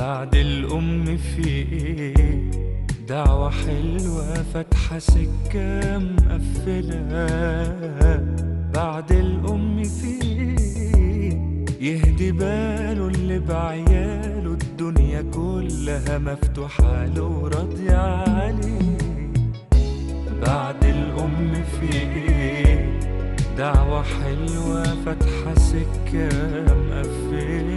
بعد الأم في إيه دعوة حلوة فاتحة سكة مقفلة بعد الأم في إيه يهدي باله اللي بعياله الدنيا كلها مفتوحة له وراضية عليه بعد الأم في إيه دعوة حلوة فاتحة سكة مقفلة